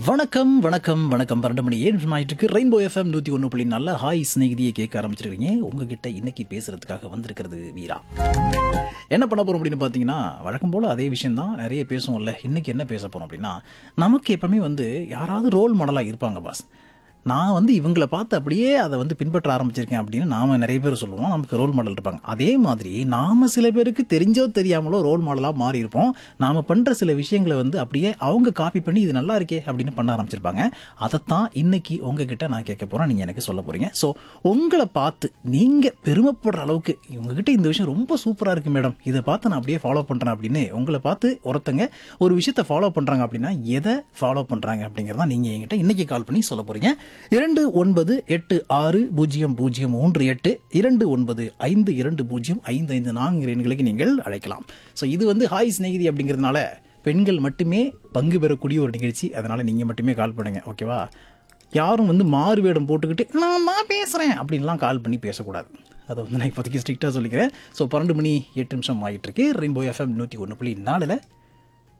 வணக்கம் வணக்கம் வணக்கம் பன்னெண்டு மணி ஏழு நிமிஷம் ஆயிட்டு இருக்கு ரெயின்போ எஃப்எம் நூற்றி ஒன்று புள்ளி நல்ல ஹாய் ஸ்நேகிதியை கேட்க ஆரம்பிச்சிருக்கீங்க உங்ககிட்ட இன்னைக்கு பேசுறதுக்காக வந்திருக்கிறது வீரா என்ன பண்ண போறோம் அப்படின்னு பார்த்தீங்கன்னா வழக்கம் போல அதே விஷயம் தான் நிறைய பேசுவோம்ல இன்னைக்கு என்ன பேச போறோம் அப்படின்னா நமக்கு எப்பவுமே வந்து யாராவது ரோல் மாடலாக இருப்பாங்க பாஸ் நான் வந்து இவங்களை பார்த்து அப்படியே அதை வந்து பின்பற்ற ஆரம்பிச்சிருக்கேன் அப்படின்னு நாம நிறைய பேர் சொல்லுவோம் நமக்கு ரோல் மாடல் இருப்பாங்க அதே மாதிரி நாம சில பேருக்கு தெரிஞ்சோ தெரியாமலோ ரோல் மாடலாக மாறி இருப்போம் நாம பண்ற சில விஷயங்களை வந்து அப்படியே அவங்க காப்பி பண்ணி இது நல்லா இருக்கே அப்படின்னு பண்ண ஆரம்பிச்சிருப்பாங்க அதைத்தான் இன்னைக்கு உங்ககிட்ட நான் கேட்க போறேன் நீங்க எனக்கு சொல்ல போறீங்க ஸோ உங்களை பார்த்து நீங்க பெருமைப்படுற அளவுக்கு இவங்ககிட்ட இந்த விஷயம் ரொம்ப சூப்பரா இருக்கு மேடம் இதை பார்த்து நான் அப்படியே ஃபாலோ பண்றேன் அப்படின்னு உங்களை பார்த்து ஒருத்தங்க ஒரு விஷயத்தை ஃபாலோ பண்றாங்க அப்படின்னா எதை ஃபாலோ பண்றாங்க அப்படிங்கறத நீங்க என்கிட்ட இன்னைக்கு கால் பண்ணி சொல்ல போறீங்க இரண்டு ஒன்பது எட்டு ஆறு பூஜ்ஜியம் பூஜ்ஜியம் மூன்று எட்டு இரண்டு ஒன்பது ஐந்து இரண்டு பூஜ்ஜியம் ஐந்து ஐந்து நான்கு எண்களுக்கு நீங்கள் அழைக்கலாம் ஸோ இது வந்து ஹாய் சிநேகிதி அப்படிங்கிறதுனால பெண்கள் மட்டுமே பங்கு பெறக்கூடிய ஒரு நிகழ்ச்சி அதனால நீங்க மட்டுமே கால் பண்ணுங்க ஓகேவா யாரும் வந்து மாறு வேடம் போட்டுக்கிட்டு நான் தான் பேசுகிறேன் அப்படின்லாம் கால் பண்ணி பேசக்கூடாது அதை வந்து நான் இப்போதைக்கு ஸ்ட்ரிக்டாக சொல்லிக்கிறேன் ஸோ பன்னெண்டு மணி எட்டு நிமிஷம் ஆகிட்டு இருக்கு ரெயின்போ எஃப்எம் நூற்றி ஒன்று புள்ளி நாலில்